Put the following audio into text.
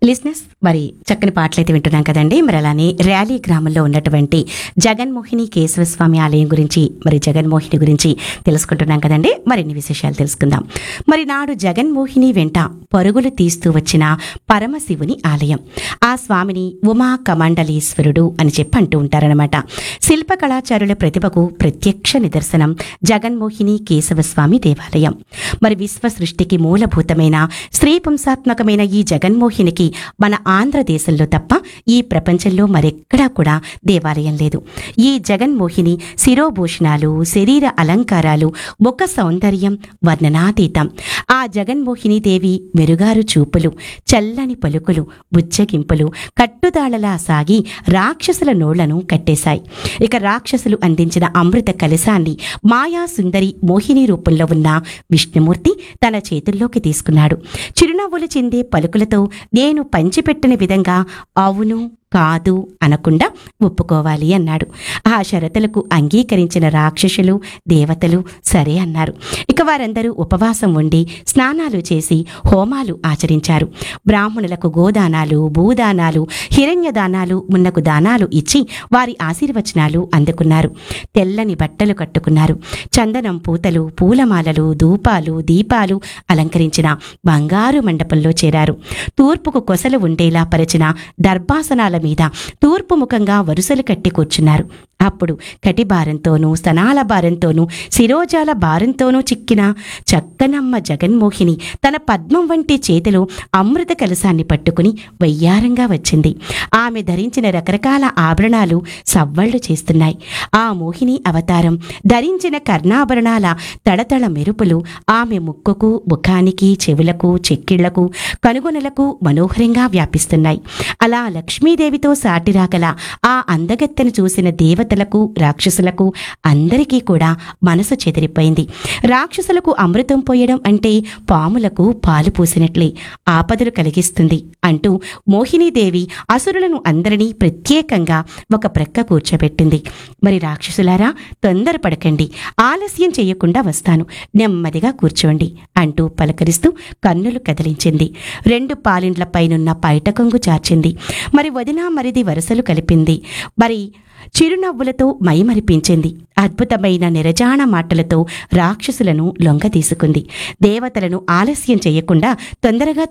లిస్నెస్ మరి చక్కని పాటలైతే వింటున్నాం కదండి మరి అలానే ర్యాలీ గ్రామంలో ఉన్నటువంటి జగన్మోహిని కేశవస్వామి ఆలయం గురించి మరి జగన్మోహిని గురించి తెలుసుకుంటున్నాం కదండి మరిన్ని విశేషాలు తెలుసుకుందాం మరి నాడు జగన్మోహిని వెంట పరుగులు తీస్తూ వచ్చిన పరమశివుని ఆలయం ఆ స్వామిని ఉమా కమండలీశ్వరుడు అని చెప్పి అంటూ ఉంటారనమాట శిల్పకళాచారుల ప్రతిభకు ప్రత్యక్ష నిదర్శనం జగన్మోహిని కేశవస్వామి దేవాలయం మరి విశ్వ సృష్టికి మూలభూతమైన స్త్రీపుంసాత్మకమైన ఈ జగన్మోహినికి మన ఆంధ్రదేశంలో తప్ప ఈ ప్రపంచంలో మరెక్కడా కూడా దేవాలయం లేదు ఈ జగన్మోహిని శిరోభూషణాలు శరీర అలంకారాలు ముఖ సౌందర్యం వర్ణనాతీతం ఆ జగన్మోహిని దేవి మెరుగారు చూపులు చల్లని పలుకులు బుజ్జగింపులు కట్టుదాళలా సాగి రాక్షసుల నోళ్లను కట్టేశాయి ఇక రాక్షసులు అందించిన అమృత కలశాన్ని మాయా సుందరి మోహిని రూపంలో ఉన్న విష్ణుమూర్తి తన చేతుల్లోకి తీసుకున్నాడు చిరునవ్వులు చిందే పలుకులతో నేను పంచిపెట్టిన విధంగా అవును కాదు అనకుండా ఒప్పుకోవాలి అన్నాడు ఆ షరతులకు అంగీకరించిన రాక్షసులు దేవతలు సరే అన్నారు ఇక వారందరూ ఉపవాసం ఉండి స్నానాలు చేసి హోమాలు ఆచరించారు బ్రాహ్మణులకు గోదానాలు భూదానాలు హిరణ్యదానాలు మున్నకు దానాలు ఇచ్చి వారి ఆశీర్వచనాలు అందుకున్నారు తెల్లని బట్టలు కట్టుకున్నారు చందనం పూతలు పూలమాలలు ధూపాలు దీపాలు అలంకరించిన బంగారు మండపంలో చేరారు తూర్పుకు కొసలు ఉండేలా పరిచిన దర్భాసనాల మీద తూర్పు ముఖంగా వరుసలు కట్టి కూర్చున్నారు అప్పుడు కటి భారంతోనూ స్తనాల భారంతోనూ శిరోజాల భారంతోనూ చిక్కిన చక్కనమ్మ జగన్మోహిని తన పద్మం వంటి చేతిలో అమృత కలశాన్ని పట్టుకుని వయ్యారంగా వచ్చింది ఆమె ధరించిన రకరకాల ఆభరణాలు సవ్వళ్లు చేస్తున్నాయి ఆ మోహిని అవతారం ధరించిన కర్ణాభరణాల తడతళ మెరుపులు ఆమె ముక్కుకు ముఖానికి చెవులకు చెక్కిళ్లకు కనుగొనలకు మనోహరంగా వ్యాపిస్తున్నాయి అలా లక్ష్మీదేవితో సాటిరాగల ఆ అందగత్తెను చూసిన దేవతలకు రాక్షసులకు అందరికీ కూడా మనసు చెదిరిపోయింది రాక్షసులకు అమృతం పోయడం అంటే పాములకు పాలు పూసినట్లే ఆపదలు కలిగిస్తుంది అంటూ మోహినీదేవి అసురులను అందరినీ ప్రత్యేకంగా ఒక ప్రక్క కూర్చోబెట్టింది మరి రాక్షసులారా తొందరపడకండి ఆలస్యం చేయకుండా వస్తాను నెమ్మదిగా కూర్చోండి అంటూ పలకరిస్తూ కన్నులు కదిలించింది రెండు పాలిండ్లపైనున్న పైట కొంగు చాచింది మరి వదిన మరిది వరుసలు కలిపింది మరి చిరునవ్వులతో మైమరిపించింది అద్భుతమైన నిరజాణ మాటలతో రాక్షసులను లొంగ తీసుకుంది దేవతలను ఆలస్యం చేయకుండా తొందరగా